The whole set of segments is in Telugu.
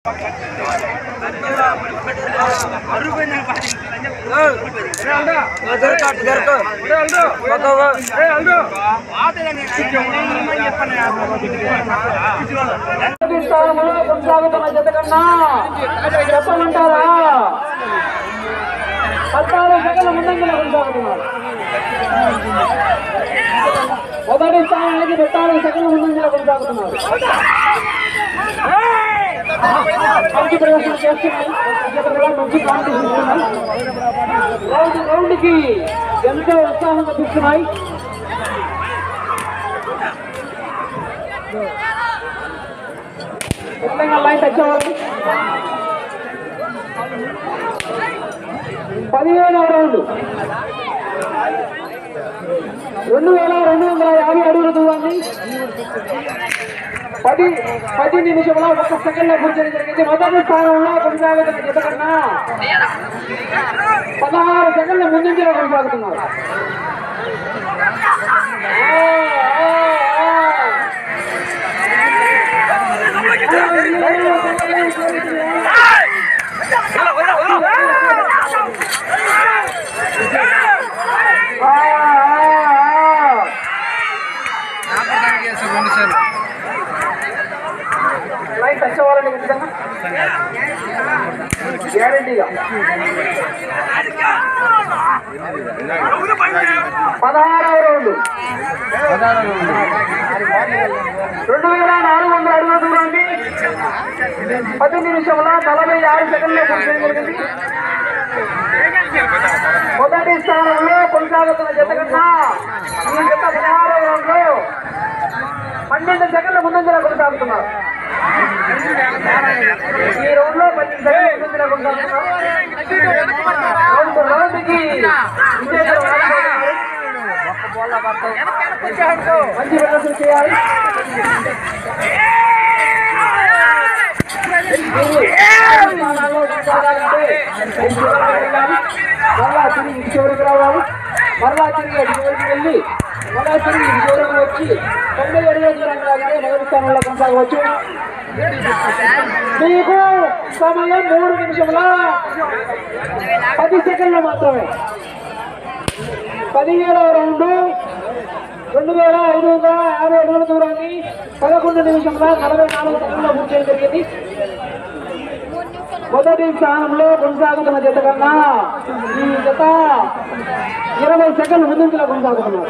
స్థానంలో కొనసాగుతున్న జత కన్నా చెప్పమంటారా పద్నాలుగు సెకండ్ల ముందంజలో కొనసాగుతున్నారు మొదటి స్థానానికి పద్నాలుగు సెకండ్ల ముందంజలో కొనసాగుతున్నారు మంచి ప్రదర్శన చేస్తున్నాయి జత కూడా మంచి కాంపిటీషన్ ఇస్తున్నాయి రౌండ్ రౌండ్ కి ఎంతో ఉత్సాహం కనిపిస్తున్నాయి ఖచ్చితంగా లైన్ టచ్ అవ్వాలి పదివేల రౌండ్ రెండు వేల రెండు వందల యాభై అడుగుల దూరాన్ని పది పది నిమిషంలో ఒక సెకండ్ లో పూర్తి చేయడం జరిగింది మొదటి స్థానంలో కొనసాగుతున్న జత కన్నా పదహారు సెకండ్ల ముందంజలో కొనసాగుతున్నారు ఆ, ఆ, ఆ. ఆ, ఆ, ఆ. లైట్ టచ్ అవ్వాలండి ఖచ్చితంగా గ్యారంటీగా పదహారవ రౌండ్ రెండు వేల నాలుగు వందల అడుగుల దూరాన్ని పది నిమిషంలో నలభై ఆరు సెకండ్లో పూర్తి చేయగలిగింది మొదటి స్థానంలో కొనసాగుతున్న జత కన్నా ఈ జత పదహారవ రౌండ్ లో పన్నెండు సెకండ్ల ముందంజలో కొనసాగుతున్నారు ఈ రౌండ్ లో పన్నెండు సెకండ్ల ముందంజలో కొనసాగుతున్నారు రౌండ్ రౌండ్కి విజేతలు రాబోతున్నారు. మంచి ప్రదర్శన చేయాలి స్థానాల్లో కొనసాగాలంటే ఐదు సెకండ్లు వెళ్ళాలి. మరలా తిరిగి ఇటు చివరికి రావాలి మరలా తిరిగి అటు చివరికి వెళ్ళి మరలా తిరిగి ఇటు చివరికి వచ్చి తొంభై అడుగుల దూరానికి రాగానే మొదటి స్థానంలో కొనసాగవచ్చు మీకు సమయం మూడు నిమిషముల పది సెకండ్లు మాత్రమే పదిహేడవ రౌండ్ రెండు వేల ఐదు వందల యాభై అడుగుల దూరాన్ని పదకొండు నిమిషంలో నలభై నాలుగు సెకండ్లో పూర్తి చేయడం జరిగింది మొదటి స్థానంలో కొనసాగుతున్న జత కన్నా ఈ జత ఇరవై సెకండ్లు ముందులో కొనసాగుతున్నారు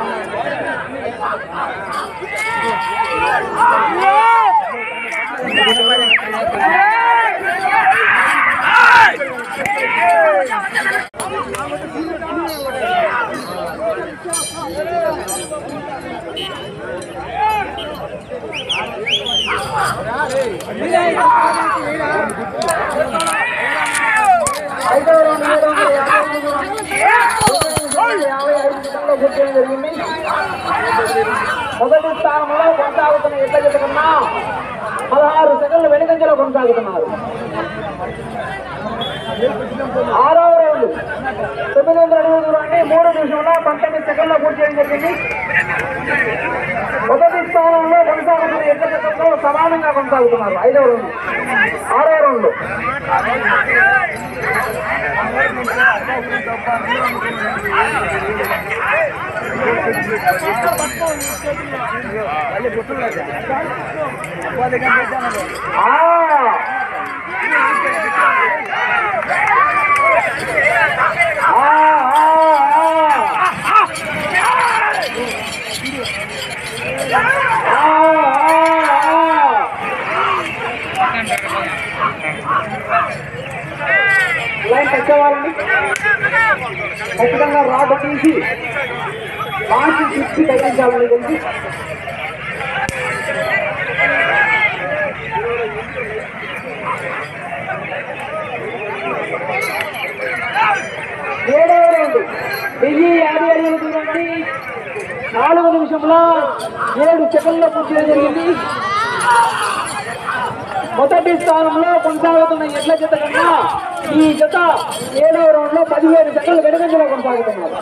ఐదవ రౌండ్ ఏడు వందల యాభై ఐదు దూరాన్ని యాభై ఐదు సెకండ్లో పూర్తి చేయడం జరిగింది మొదటి స్థానంలో కొనసాగుతున్న ఎట్ల జత కన్నా పదహారు సెకండ్లు వెనుకంజలో కొనసాగుతున్నారు ఆరవ రౌండ్ తొమ్మిది వందల అడుగుల దూరాన్ని మూడు నిమిషంలో పంతొమ్మిది సెకండ్లో పూర్తి చేయడం జరిగింది మొదటి స్థానంలో కొనసాగుతున్న ఎట్ల జతతో సమానంగా కొనసాగుతున్నారు ఐదవ రౌండ్ ఆరవ రౌండ్ ఆ ఆ, ఆ, ఆ. ఆ, ఆ, ఆ. లైన్ టచ్ అవ్వాలండి ఖచ్చితంగా రాడ్ తీసి మార్చి సిక్స్టీ తగ్గించాలని తెలిసి ఏడవ రౌండ్ వెయ్యి యాభై అడుగుల దూరాన్ని నాలుగు నిమిషంలో ఏడు సెకండ్లో పూర్తి చేయడం జరిగింది మొదటి స్థానంలో కొనసాగుతున్న ఎడ్ల జత కన్నా ఈ జత ఏడవ రౌండ్ లో పదిహేడు సెకండ్లు వెనుకంజలో కొనసాగుతున్నారు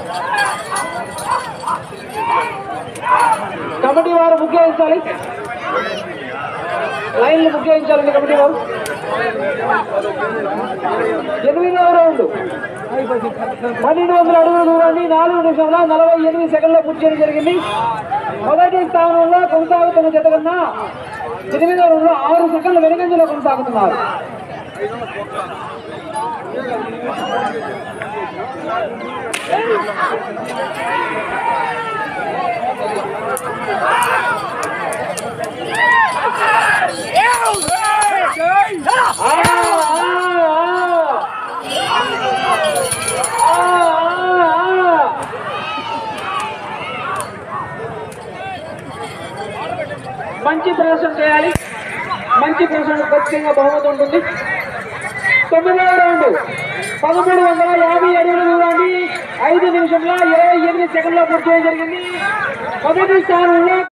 కమిటీ వారు ముఖ్యించాలి లైన్లు ముఖ్యించాలండి కమిటీ వారు ఎనిమిదవ రౌండ్ పన్నెండు వందల అడుగుల దూరాన్ని నాలుగు నిమిషంలో నలభై ఎనిమిది సెకండ్లో పూర్తి చేయడం జరిగింది మొదటి స్థానంలో కొనసాగుతున్న జత కన్నా ఎనిమిదవ రౌండ్లో ఆరు సెకండ్ల వెనుకంజలో కొనసాగుతున్నారు ఆ, ఆ, ఆ. ఆ, ఆ, ఆ. మంచి ప్రదర్శన చేయాలి మంచి ప్రదర్శన ఖచ్చితంగా బహుమతి ఉంటుంది తొమ్మిదవ రౌండ్ పదమూడు వందల యాభై అడుగుల దూరాన్ని ఐదు నిమిషంలో ఇరవై ఎనిమిది సెకండ్లో పూర్తి చేయడం జరిగింది మొదటి స్థానంలో